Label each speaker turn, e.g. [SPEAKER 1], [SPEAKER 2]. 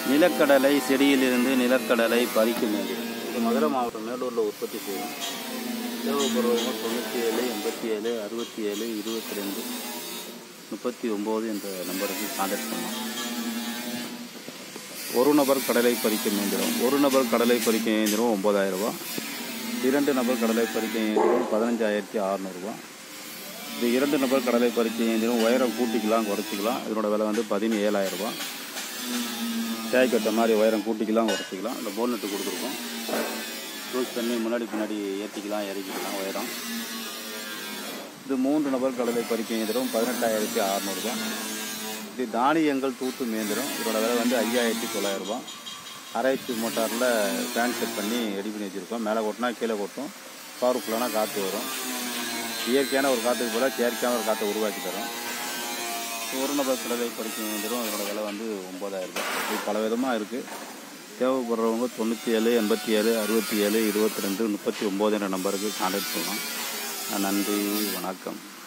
[SPEAKER 1] நிலக்கடலை செடியிலிருந்து நிலக்கடலை பறிக்கும் வேண்டியது இது மதுரை மாவட்டம் மேலூரில் உற்பத்தி செய்யும் தேவைப்படுறவங்க தொண்ணூற்றி ஏழு எண்பத்தி ஏழு அறுபத்தி ஏழு இருபத்தி ரெண்டு முப்பத்தி ஒம்பது என்ற நம்பருக்கு கான்டாக்ட் பண்ணலாம் ஒரு நபர் கடலை பறிக்கும் இயந்திரம் ஒரு நபர் கடலை பறிக்கும் இயந்திரம் ஒம்பதாயிரம் ரூபா இரண்டு நபர் கடலை பறிக்கும் இயந்திரம் பதினஞ்சாயிரத்தி அறநூறுபா இது இரண்டு நபர் கடலை பறிக்கும் இயந்திரம் உயரம் கூட்டிக்கலாம் குறைச்சிக்கலாம் இதனோட விலை வந்து பதினேழாயிரம் ரூபா தேய் கட்ட மாதிரி உயரம் கூட்டிக்கலாம் குறைச்சிக்கலாம் இந்த போல்நெட்டு கொடுத்துருக்கோம் யூஸ் பண்ணி முன்னாடி பின்னாடி ஏற்றிக்கலாம் இறக்கிக்கலாம் உயரம் இது மூன்று நபர் கடலை பறிக்கும் இயந்திரம் பதினெட்டாயிரத்தி அறநூறுபா இது தானியங்கள் தூத்து இயந்திரம் இதோட விலை வந்து ஐயாயிரத்தி தொள்ளாயிரரூபா அரைச்சி மோட்டாரில் ஃபேன் செட் பண்ணி ரெடி பண்ணி வச்சுருக்கோம் மேலே கொட்டினா கீழே கொட்டும் பவர்ஃபுல்லான காற்று வரும் இயற்கையான ஒரு காற்றுக்கு போல செயற்கையான ஒரு காற்றை உருவாக்கி தரும் ஒரு நபர் கடலை பறிக்கும் இயந்திரம் இதோட விலை வந்து ஒம்பதாயிரம் ரூபாய் இது பல விதமாக இருக்குது தேவைப்படுறவங்க தொண்ணூற்றி ஏழு எண்பத்தி ஏழு அறுபத்தி ஏழு இருபத்தி ரெண்டு முப்பத்தி ஒம்பது என்ற நம்பருக்கு கான்டாக்ட் பண்ணலாம் நன்றி வணக்கம்